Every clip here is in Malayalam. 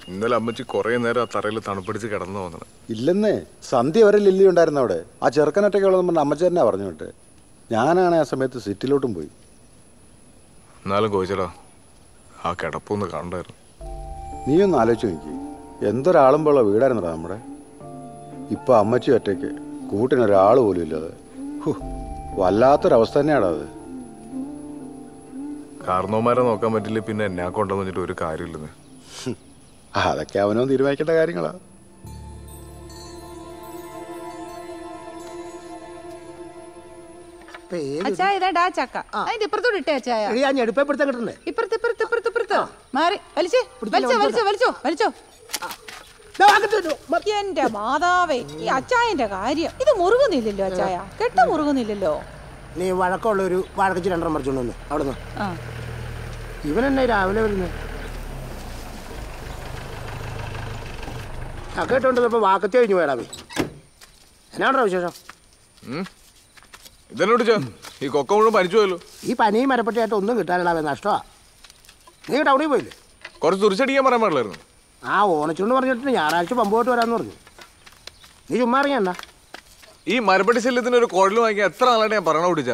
ഇന്നലെ അമ്മച്ചി കുറേ നേരം ആ തറയിൽ തണുപ്പിടിച്ച് കിടന്നു തോന്നണം ഇല്ലെന്നേ സന്ധ്യ വരെ ലില്ലി ഉണ്ടായിരുന്നു അവിടെ ആ ചെറുക്കനൊറ്റയ്ക്കുള്ളതെന്ന് പറഞ്ഞ അമ്മച്ചേരനാ പറഞ്ഞു വിട്ട് ഞാനാണ് ആ സമയത്ത് സിറ്റിലോട്ടും പോയി എന്നാലും കോയിച്ചടാ ആ കിടപ്പൊന്ന് കണ്ടായിരുന്നു നീ ഒന്ന് ആലോചിച്ച് നോക്കി എന്തൊരാളുമ്പോഴുള്ള വീടായിരുന്നടാ നമ്മുടെ ഇപ്പൊ അമ്മച്ചി ഒറ്റയ്ക്ക് കൂട്ടിനൊരാൾ പോലും ഇല്ലാതെ ഹു, വല്ലാത്തൊരവസ്ഥ തന്നെയാടാ അത് കാരണവന്മാരെ നോക്കാൻ പറ്റില്ല പിന്നെ എന്നെ കൊണ്ടെന്ന് വെച്ചിട്ട് ഒരു കാര്യമില്ലെന്ന് അതൊക്കെ അവനോ തീരുമാനിക്കേണ്ട കാര്യങ്ങളാ അച്ചായ ഇതാ ചക്ക അതിന്റെ ഇപ്പുറത്തോട് ഇട്ടേ അച്ചായ ഞാൻ ഞെടുപ്പെടുത്താൻ കിട്ടണ്ടേ ഇപ്പുറത്ത് ഇപ്പുറത്ത് ഇപ്പുറത്ത് ഇപ്പുറത്ത് മാറി വലിച്ചേ വലിച്ചോ വലിച്ചോ വലിച്ചോ വലിച്ചോ എന്റെ മാതാവേ ഈ അച്ചായന്റെ കാര്യം ഇത് മുറുകുന്നില്ലല്ലോ അച്ചായ കെട്ട മുറുകുന്നില്ലല്ലോ നീ വഴക്കമുള്ള ഒരു വഴക്കച്ച് രണ്ടെണ്ണം മറിച്ചോണ്ട് വന്ന് അവിടെ നിന്ന് ആ ഇവൻ എന്നെ രാവിലെ വരുന്നത് ചക്ക ഇട്ടോണ്ട് ഇപ്പൊ വാക്കത്തി കഴിഞ്ഞു പോയടാ പോയി എന്നാണോ വിശേഷം ഇതെന്നോട് ചോ ഈ കൊക്ക മുഴുവൻ പനിച്ചു പോയല്ലോ ഈ പനിയും മരപ്പെട്ടിയായിട്ട് ഒന്നും കിട്ടാനില്ല നഷ്ടമാ നീ ടൗണിൽ പോയില്ലേ കുറച്ച് തുറിച്ചടിക്കാൻ പറയാൻ പാടില്ലായിരുന്നു ആ ഓണച്ചുണ്ട് പറഞ്ഞിട്ട് ഞായറാഴ്ച പമ്പോട്ട് വരാന്ന് പറഞ്ഞു നീ ചുമ്മാ അറിയണ്ട ഈ മരപ്പട്ടി ശല്യത്തിന് ഒരു കുഴൽ വാങ്ങിയാൽ എത്ര നാളായിട്ട് ഞാൻ പറയണ പിടിച്ചാ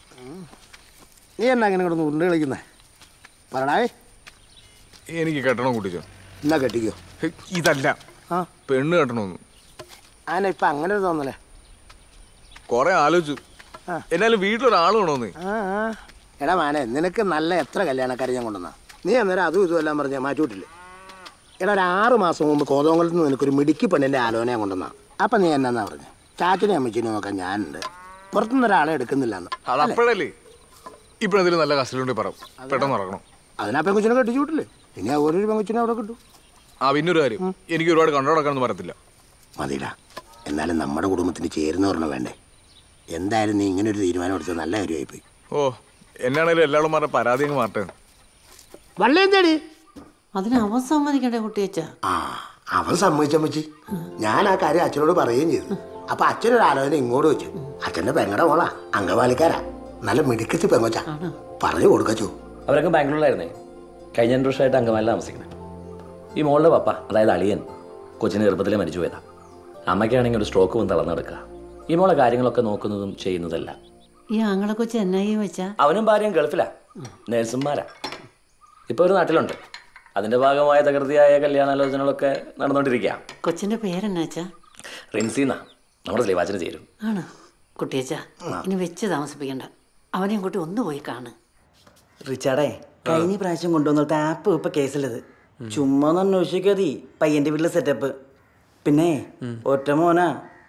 നീ എന്നാ ഇങ്ങനെ കിടന്ന് ഉരുണ്ട് കളിക്കുന്നേ പറയണേ എനിക്ക് കെട്ടണം കുട്ടിച്ചോ എന്നാ കെട്ടിക്കോ ഹെ, ഇതല്ല ആ പെണ്ണ് കെട്ടണമെന്ന് ആന ഇപ്പൊ അങ്ങനെ ഒരു തോന്നലേ കുറെ ആലോചിച്ചു ആ. എന്നാലും വീട്ടിലൊരാൾ വേണമെന്ന് ആ ആ. എടാ മാനെ നിനക്ക് നല്ല എത്ര കല്യാണക്കാരെ ഞാൻ കൊണ്ടുവന്ന നീ അന്നേരം അതും ഇതും എല്ലാം പറഞ്ഞ മാറ്റിവിട്ടില്ലേ എടാ ഒരു ആറ് മാസം മുമ്പ് കോതോങ്കലത്ത് നിന്ന് നിനക്കൊരു മിടുക്കി പെണ്ണിൻ്റെ ആലോചന ഞാൻ കൊണ്ടുവന്ന അപ്പം നീ എന്നാന്നാ പറഞ്ഞു ചാച്ചനെ അമ്മച്ചിനെ നോക്കാൻ ഞാനുണ്ട് പുറത്തുനിന്ന് ഒരാളെ എടുക്കുന്നില്ല എന്ന് അത് അപ്പോഴല്ലേ ഇപ്പോഴെന്തെങ്കിലും നല്ല കസ്റ്റഡിയുണ്ട് പറ പെട്ടെന്ന് ഇറങ്ങണം അതിനാ പെങ്കുച്ചിനെ കെട്ടിച്ചു വിട്ടില്ലേ ഇനി ആ ഓരോരു പെങ്കുച്ചിനെ അവിടെ കിട്ടും ആ പിന്നൊരു കാര്യം എനിക്ക് ഒരുപാട് കണ്ടോടക്കാണെന്ന് പറയത്തില്ല മതിയില്ല എന്നാലും നമ്മുടെ കുടുംബത്തിന് ചേരുന്നവരണം വേണ്ടേ എന്തായാലും നീ ഇങ്ങനെ ഒരു തീരുമാനം എടുത്തത് നല്ല കാര്യമായിപ്പോയി ഓ എന്നാണേലും എല്ലാവരും പറഞ്ഞ പരാതി അങ്ങ് മാറട്ടെ വള്ളി എന്തേടി അതിന് അവൻ സമ്മതിക്കണ്ടേ കുട്ടിയച്ച ആ അവൻ സമ്മതിച്ചമ്മച്ചി ഞാൻ ആ കാര്യം അച്ഛനോട് പറയുകയും ചെയ്തു അപ്പൊ അച്ഛനൊരു ആലോചന ഇങ്ങോട്ട് വെച്ചു അച്ഛന്റെ പെങ്ങടെ മോളാ അംഗവാലിക്കാരാ നല്ല മിടുക്കത്തി പെങ്ങൊച്ച പറഞ്ഞു കൊടുക്കച്ചു അവരൊക്കെ ബാംഗ്ലൂരിലായിരുന്നേ കഴിഞ്ഞ രണ്ട് വർഷമായിട്ട് അങ്കമാലിൽ താമസിക്കുന്നത് ഈ മോളുടെ പപ്പ അതായത് അളിയൻ കൊച്ചിന് ഗർഭത്തിൽ മരിച്ചു പോയതാ അമ്മയ്ക്കാണെങ്കിൽ ഒരു സ്ട്രോക്ക് വന്ന് തളർന്നെടുക്കുക ഈ മോളെ കാര്യങ്ങളൊക്കെ നോക്കുന്നതും ചെയ്യുന്നതല്ല ഈ ആങ്ങളെ കൊച്ചു എന്നാ ഈ വെച്ചാ അവനും ഭാര്യയും ഗൾഫിലാ നേഴ്സുമാരാ ഇപ്പോൾ ഒരു നാട്ടിലുണ്ട് അതിൻ്റെ ഭാഗമായ തകൃതിയായ കല്യാണാലോചനകളൊക്കെ നടന്നുകൊണ്ടിരിക്കുക കൊച്ചിന്റെ പേരെന്നാച്ചാ റിൻസിന്നാ നമ്മുടെ സ്ലീവാച്ചിന് ചേരും ആണ് കുട്ടിയച്ച ഇനി വെച്ച് താമസിപ്പിക്കണ്ട അവനെയും കൂട്ടി ഒന്ന് പോയി കാണ് റിച്ചാർഡേ കഴിഞ്ഞ പ്രാവശ്യം കൊണ്ടുവന്നിട്ട് ആപ്പ് ഇപ്പൊ കേസിലത് ചുമ്മാ ഒന്ന് അന്വേഷിക്കാതി പയ്യന്റെ വീട്ടിലെ സെറ്റപ്പ് പിന്നെ ഒറ്റ മോനാ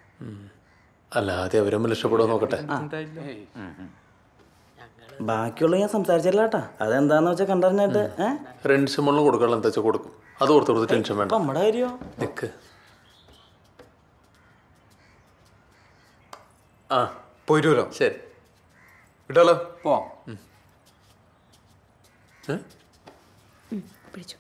അല്ലാതെ അവരും രക്ഷപ്പെടുമോ നോക്കട്ടെ ബാക്കിയുള്ള ഞാൻ സംസാരിച്ചില്ല കേട്ടാ അതെന്താന്ന് വെച്ചാൽ കണ്ടറിഞ്ഞിട്ട് ഏഹ് റെൻസ് മുള്ളും കൊടുക്കാനുള്ള എന്താ വെച്ചാൽ കൊടുക്കും അത് ഓർത്ത് കൊടുത്ത് ടെൻഷൻ വേണ്ട അപ്പൊ നമ്മുടെ കാര്യോ നിക്ക് ആ പോയിട്ട് വരാം ശരി വിട്ടാലോ പോ പിടിച്ചു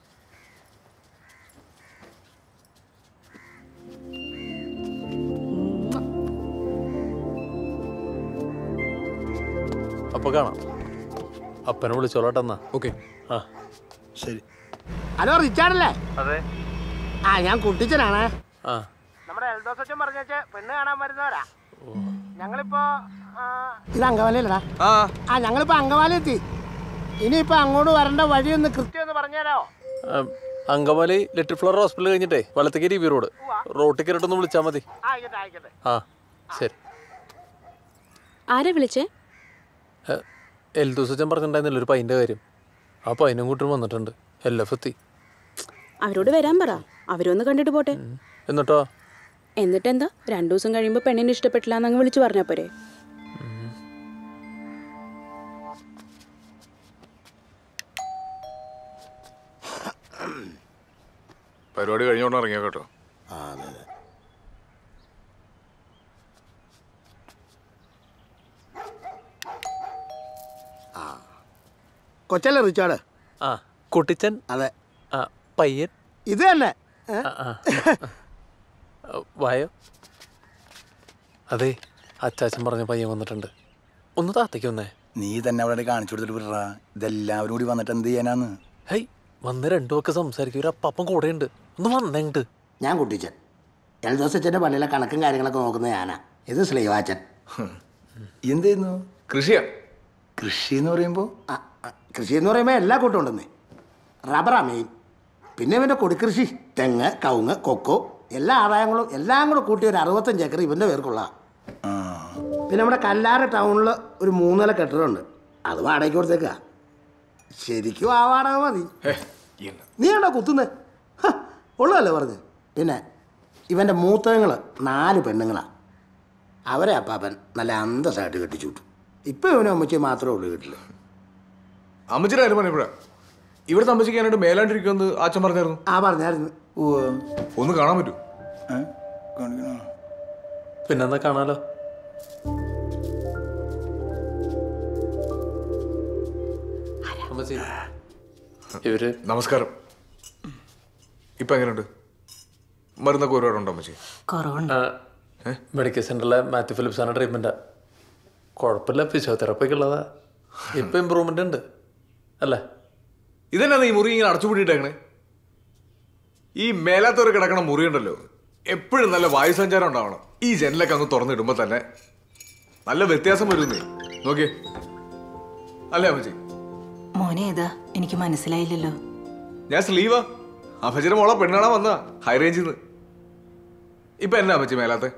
അപ്പൊ കാണാം അപ്പനെ വിളിച്ചോളട്ടെന്നാ ഓക്കെ ആ ശരി ഹലോ റിച്ചാർഡല്ലേ അതെ ആ ഞാൻ കുട്ടിച്ചനാണ് ആ നമ്മുടെ എൽദോസച്ചൻ പറഞ്ഞ പെണ്ണ് കാണാൻ വരുന്നവരാ ഞങ്ങളിപ്പോ ഇത് അങ്കവാലിയല്ലടാ ആ ആ ഞങ്ങളിപ്പോ അങ്കവാലി എത്തി ഇനിയിപ്പോ അങ്ങോട്ട് വരേണ്ട വഴി ഒന്ന് കൃത്യം ഒന്ന് പറഞ്ഞുതരാമോ ആ, അങ്കമാലി ലിറ്റിൽ ഫ്ലവർ ഹോസ്പിറ്റൽ കഴിഞ്ഞിട്ടേ വലത്തേക്ക് ബി റോഡ് റോട്ടിൽ കയറിട്ടൊന്ന് വിളിച്ചാൽ മതി ആയിക്കോട്ടെ ആയിക്കോട്ടെ ആ ശരി ആരാ വിളിച്ചേ എൽദൂസച്ചൻ പറഞ്ഞിട്ടുണ്ടായിരുന്നില്ല ഒരു പൈൻ്റെ കാര്യം ആ പൈനും കൂട്ടും വന്നിട്ടുണ്ട് എൽ എഫ് എത്തി അവരോട് വരാൻ പറ അവരൊന്ന് കണ്ടിട്ട് പോട്ടെ എന്നിട്ടോ എന്നിട്ടെന്താ രണ്ടു ദിവസം കഴിയുമ്പോൾ പെണ്ണിനെ ഇഷ്ടപ്പെട്ടില്ല എന്നങ്ങ് വിളിച്ചു പറഞ്ഞാ പോരെ പരിപാടി കഴിഞ്ഞോണ്ട് ഇറങ്ങിയോ കേട്ടോ ആ അതെ അതെ ആ കൊച്ചല്ലേ റിച്ചാർഡ് ആ കുട്ടിച്ചൻ അതെ ആ പയ്യൻ ഇത് തന്നെ ഏ? ആ, ആ. ആ, വായോ അതെ അച്ചാച്ചൻ പറഞ്ഞ പയ്യൻ വന്നിട്ടുണ്ട് ഒന്ന് താത്തേക്ക് വന്നേ നീ തന്നെ അവിടെ കാണിച്ചു കൊടുത്തിട്ട് വിടറാ ഇതെല്ലാവരും കൂടി വന്നിട്ട് എന്ത് ചെയ്യാനാന്ന് ഹൈ വന്ന് രണ്ടുമൊക്കെ സംസാരിക്കും ഒരു അപ്പം കൂടെ ഉണ്ട് ഒന്ന് വന്നെങ്ങട്ട് ഞാൻ കുട്ടിച്ചൻ എൽദോസച്ചൻ്റെ പള്ളിയിലെ കണക്കും കാര്യങ്ങളൊക്കെ നോക്കുന്നത് ഞാനാ ഇത് ശ്രീവാച്ചൻ എന്ത് ചെയ്യുന്നു കൃഷിയാ കൃഷി എന്ന് പറയുമ്പോൾ ആ, ആ, കൃഷി എന്ന് പറയുമ്പോൾ എല്ലാ കൂട്ടം ഉണ്ടെന്നേ റബ്ബറാ മെയിൻ പിന്നെ ഇവൻ്റെ കൊടിക്കൃഷി തെങ്ങ് കവുങ്ങ് കൊക്കോ എല്ലാ ആദായങ്ങളും എല്ലാം കൂടെ കൂട്ടി ഒരു അറുപത്തഞ്ച് ഏക്കർ ഇവൻ്റെ പേർക്കുള്ള പിന്നെ നമ്മുടെ കല്ലാറ് ടൗണിൽ ഒരു മൂന്നില കെട്ടിടമുണ്ട് അത് വാടകയ്ക്ക് കൊടുത്തേക്കാ ശരിക്കും ആ വാടക മതി നീ ഉണ്ടോ കുത്തുന്നേ ഹ, ഉള്ളതല്ലേ പറഞ്ഞ് പിന്നെ ഇവൻ്റെ മൂത്തങ്ങൾ നാല് പെണ്ണുങ്ങളാ അവരെ അപ്പാപ്പൻ നല്ല അന്തസ്സായിട്ട് കെട്ടിച്ചു വിട്ടു ഇപ്പം ഇവനും അമ്മച്ചി മാത്രമേ ഉള്ളൂ വീട്ടിൽ അമ്മച്ചിയുടെ കാര്യം പറഞ്ഞപ്പോഴാ ഇവിടുത്തെ അമ്മച്ചിക്ക് ഞാനായിട്ട് മേലാണ്ടിരിക്കുമെന്ന് അച്ഛൻ പറഞ്ഞായിരുന്നു ആ പറഞ്ഞായിരുന്നു ഒന്ന് കാണാൻ പറ്റൂ കാണിക്കണോ പിന്നെന്താ കാണാലോ അമ്മച്ചി, ഇവര് നമസ്കാരം ഇപ്പൊ എങ്ങനെയുണ്ട് മരുന്നൊക്കെ ഒരുപാടുണ്ടോ അമ്മച്ചി കുറവുണ്ട് ആ, മെഡിക്കൽ സെന്ററിലെ മാത്യു ഫിലിപ്സാണ് ട്രീറ്റ്മെൻറ്റാ കുഴപ്പമില്ല ഫിസിയോതെറാപ്പിക്ക് ഉള്ളതാ ഇപ്പം ഇമ്പ്രൂവ്മെൻ്റ് ഉണ്ട് അല്ലേ ഇതന്നെ ഈ മുറി ഇങ്ങനെ അടച്ചുപൂട്ടിയിട്ടേക്കണേ ഈ മേലാത്തവർ കിടക്കണ മുറി ഉണ്ടല്ലോ എപ്പോഴും നല്ല വായുസഞ്ചാരം ഉണ്ടാവണം ഈ ജനലൊക്കെ അങ്ങ് തുറന്നിടുമ്പോ തന്നെ നല്ല വ്യത്യാസം വരുന്നേ നോക്കിയേ അല്ലേ അമ്മച്ചി മോനെ ഏതാ എനിക്ക് മനസ്സിലായില്ലല്ലോ ഞാൻ സ്ലീവാ അമ്മച്ചിയുടെ മോളെ പെണ്ണാണാ വന്നാ ഹൈ റേഞ്ചിൽ നിന്ന് ഇപ്പൊ എന്നാ അമ്മച്ചി മേലാത്തെ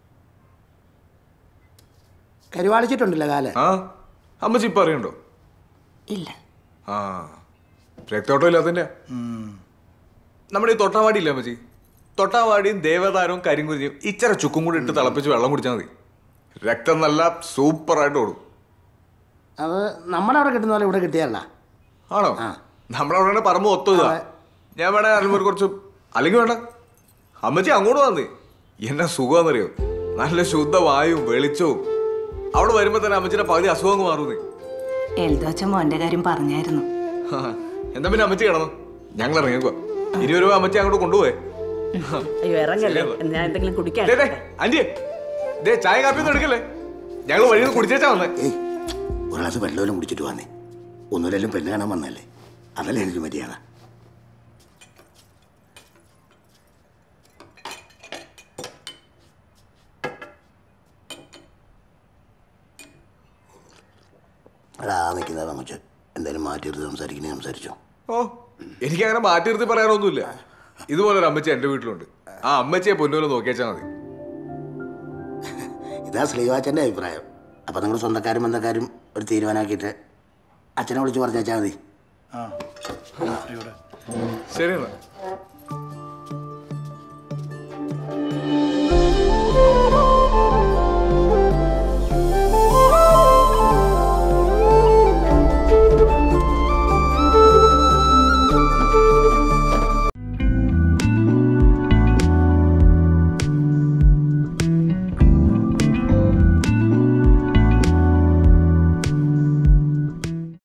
കരുവാളിച്ചിട്ടുണ്ടല്ലോ കാല് ആ അമ്മച്ചി ഇപ്പൊ അറിയണ്ടോ ഇല്ല ആ രക്തോട്ടം ഇല്ലാത്തതിന്റെ നമ്മുടെ ഈ തൊട്ടാവാടി ഇല്ലേ അമ്മച്ചി തൊട്ടാവാടിയും ദേവതാരവും കരിങ്കുരിയും ഇച്ചിര ചുക്കും കൂടി ഇട്ട് തിളപ്പിച്ച് വെള്ളം കുടിച്ചാൽ മതി രക്തം നല്ല സൂപ്പറായിട്ട് ഓടും അത് നമ്മുടെ അവിടെ കിട്ടുന്ന പോലെ ഇവിടെ കിട്ടിയല്ല ആണോ നമ്മളവിടെ വേണേ പറമ്പ് ഒത്തു ഇതാ ഞാൻ വേണേ അറിയുമ്പോൾ കുറച്ച് അല്ലെങ്കിൽ വേണ്ട അമ്മച്ചി അങ്ങോട്ട് വന്നേ എന്നാ സുഖമാണെന്നറിയോ നല്ല ശുദ്ധ വായുവും വെളിച്ചവും അവിടെ വരുമ്പോ തന്നെ അമ്മച്ചിയുടെ പകുതി അസുഖം അങ്ങ് മാറുന്നേ എൽദോച്ച മോന്റെ കാര്യം പറഞ്ഞായിരുന്നു ആ, എന്നാ പിന്നെ അമ്മച്ചി കിടന്നു ഞങ്ങൾ ഇറങ്ങിക്കോ ഇരുപത് രൂപ അമ്മച്ചി അങ്ങോട്ട് കൊണ്ടുപോയേ അയ്യോ ഇറങ്ങല്ലേ ഞാൻ എന്തെങ്കിലും കുടിക്കാൻ ദേ, ദേ, ആന്റിയെ ദേ ചായ കാപ്പി ഒന്നും എടുക്കല്ലേ ഞങ്ങൾ വഴിയിൽ നിന്ന് കുടിച്ചേച്ചാ വന്നേ ഏയ് ഒരു ഗ്ലാസ് വെള്ളമെല്ലാം കുടിച്ചിട്ട് വന്നേ ഒന്നുമില്ലെങ്കിലും പെണ്ണ് കാണാൻ വന്നല്ലേ അതല്ലേ എനിക്ക് മര്യാദ എടാ നിൽക്കുന്നത് അങ്ങോട്ട് എന്തായാലും മാറ്റിയെടുത്ത് സംസാരിക്കണേ സംസാരിച്ചോ ഓ എനിക്ക് അങ്ങനെ മാറ്റി നിർത്തി പറയാനൊന്നുമില്ല ഇതുപോലെ ഒരു അമ്മച്ചി എന്റെ വീട്ടിലുണ്ട് ആ അമ്മച്ചിയെ പൊന്നുപോലെ നോക്കിയാച്ചാ മതി ഇതാ ശ്രീവാച്ചൻ്റെ അഭിപ്രായം അപ്പം നിങ്ങൾ സ്വന്തക്കാരും ബന്ധക്കാരും ഒരു തീരുമാനമാക്കിയിട്ട് അച്ഛനെ വിളിച്ച് പറഞ്ഞാൽ മതി ആ ഇവിടെ ശരി എന്നാ